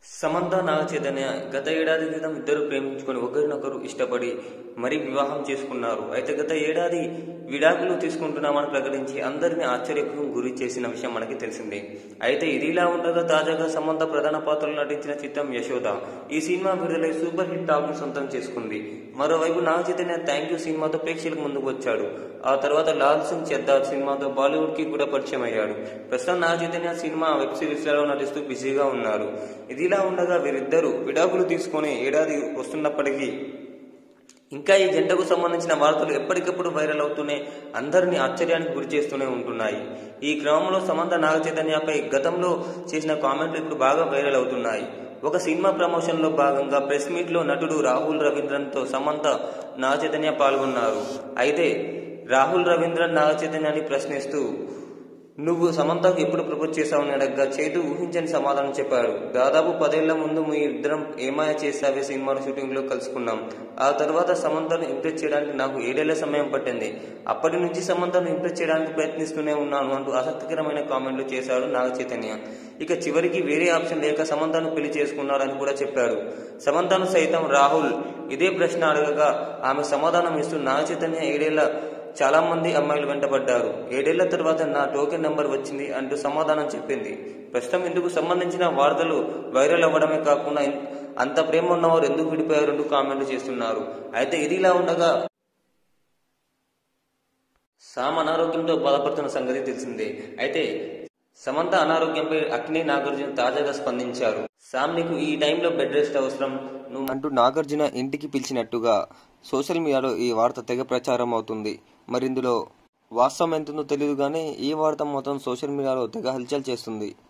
సమంత నాగ చైతన్య గత ఏడాది క్రితం ఇద్దరు ప్రేమించుకొని ఒకరినొకరు ఇష్టపడి మరీ వివాహం చేసుకున్నారు అయితే గత ఏడాది విడాకులు తీసుకుంటున్నామని ప్రకటించి అందరిని ఆశ్చర్యకు గురి చేసిన విషయం మనకి తెలిసిందే అయితే ఇదిలా ఉండగా తాజాగా సమంత ప్రధాన పాత్రలు నటించిన చిత్రం యశోద ఈ సినిమా విడుదలై సూపర్ హిట్ టాక్ ను సొంతం చేసుకుంది మరోవైపు నాగ చైతన్య థ్యాంక్ యూ సినిమాతో ప్రేక్షకులకు ముందుకు వచ్చాడు ఆ తర్వాత లాల్ సింగ్ చెద్దార్ సినిమాతో బాలీవుడ్ కి కూడా పరిచయం అయ్యాడు ప్రస్తుతం Naga Chaitanya cinema web series లలో నటిస్తూ బిజీగా ఉన్నారు ఇదిలా ఉండగా వీరిద్దరూ విడాకులు తీసుకొని ఏడాది వస్తున్నప్పటికీ ఇంకా ఈ జంటకు సంబంధించిన వార్తలు ఎప్పటికప్పుడు వైరల్ అవుతూనే అందరినీ ఆశ్చర్యానికి గురి చేస్తూనే ఉంటున్నాయి ఈ క్రమంలో సమంత నాగ చైతన్యపై గతంలో చేసిన కామెంట్లు ఇప్పుడు బాగా వైరల్ అవుతున్నాయి ఒక సినిమా ప్రమోషన్ లో భాగంగా ప్రెస్ మీట్ లో నటుడు రాహుల్ రవీంద్రన్ తో సమంత నాగ చైతన్య పాల్గొన్నారు అయితే రాహుల్ రవీంద్రన్ నాగ చైతన్యాన్ని ప్రశ్నిస్తూ నువ్వు సమంతకు ఎప్పుడు ప్రపోజ్ చేశావని అడగగా చేతు ఊహించని సమాధానం చెప్పాడు దాదాపు పదేళ్ల ముందు మీ ఇద్దరం ఏమాయ చేసావే సినిమాలో షూటింగ్ లో కలుసుకున్నాం ఆ తర్వాత సమంతను ఇంప్రెస్ చేయడానికి నాకు ఏడేళ్ల సమయం పట్టింది అప్పటి నుంచి సమంతను ఇంప్రెస్ చేయడానికి ప్రయత్నిస్తూనే ఉన్నాను అంటూ ఆసక్తికరమైన కామెంట్లు చేశాడు నాగ చైతన్య ఇక చివరికి వేరే ఆప్షన్ లేక సమంతను పెళ్లి చేసుకున్నాడని కూడా చెప్పాడు సమంతను సైతం రాహుల్ ఇదే ప్రశ్న అడగగా ఆమె సమాధానం ఇస్తూ నాగ చైతన్య ఏడేళ్ల చాలా మంది అమ్మాయిలు వెంటబడ్డారు ఏడేళ్ల తర్వాత నా టోకెన్ నెంబర్ వచ్చింది అంటూ సమాధానం చెప్పింది ప్రస్తుతం ఇందుకు సంబంధించిన వార్తలు వైరల్ అవ్వడమే కాకుండా ఇన్- అంత ప్రేమ ఉన్నవారు ఎందుకు విడిపోయారు అంటూ కామెంట్లు చేస్తున్నారు అయితే ఇదిలా ఉండగా సామ్ అనారోగ్యంతో బాధపడుతున్న సంగతి తెలిసిందే అయితే సమంత అనారోగ్యంపై అక్ని నాగార్జున తాజాగా స్పందించారు సామ్ నీకు ఈ టైంలో బెడ్ రెస్ట్ అవసరం నువ్వు అంటూ నాగార్జున ఇంటికి పిలిచినట్టుగా సోషల్ మీడియాలో ఈ వార్త తెగ ప్రచారం అవుతుంది మరి ఇందులో వాస్తవం ఎంతుందో తెలియదు కానీ ఈ వార్త మొత్తం సోషల్ మీడియాలో తెగ హల్చల్ చేస్తుంది